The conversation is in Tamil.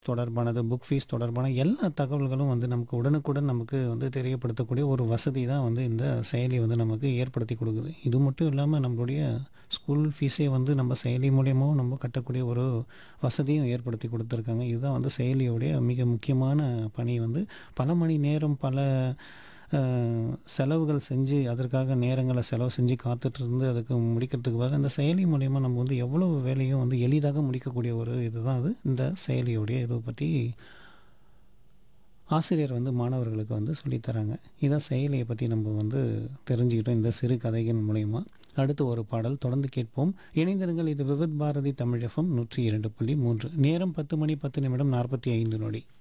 தொடர்பானது, புக் ஃபீஸ் தொடர்பான எல்லா தகவல்களும் வந்து நமக்கு உடனுக்குடன் நமக்கு வந்து தெரியப்படுத்தக்கூடிய ஒரு வசதி தான் வந்து இந்த செயலி வந்து நமக்கு ஏற்படுத்தி கொடுக்குது. இது மட்டும் இல்லாம நம்மளுடைய ஸ்கூல் ஃபீஸே வந்து நம்ம செயலி மூலியமாவும் நம்ம கட்டக்கூடிய ஒரு வசதியும் ஏற்படுத்தி கொடுத்துருக்காங்க. இதுதான் வந்து செயலியோடைய மிக முக்கியமான பணி வந்து பல மணி நேரம் பல அ செலவுகள் செஞ்சு அதற்காக நேரங்கள செலவு செஞ்சு காத்துட்ருந்து அதுக்கு முடிக்கிறதுக்கு பதிலா இந்த செயலி மூலியமா நம்ம வந்து எவ்வளவு வேலையும் வந்து எளிதாக முடிக்கக்கூடிய ஒரு இதுதான் அது இந்த செயலியோடைய இத பத்தி ஆசிரியர் வந்து மாணவர்களுக்கு வந்து சொல்லி தராங்க. இதான் செயலிய பத்தி நம்ம வந்து தெரிஞ்சுக்கிட்டோம் இந்த சிறு கதைகள் மூலியமா. அடுத்து ஒரு பாடல் தொடர்ந்து கேட்போம். இணைந்திருங்கள் இது விவித் பாரதி தமிழ் எஃப்எம் 102.3 நேரம் 10 மணி 10 நிமிடம் 45 நொடி.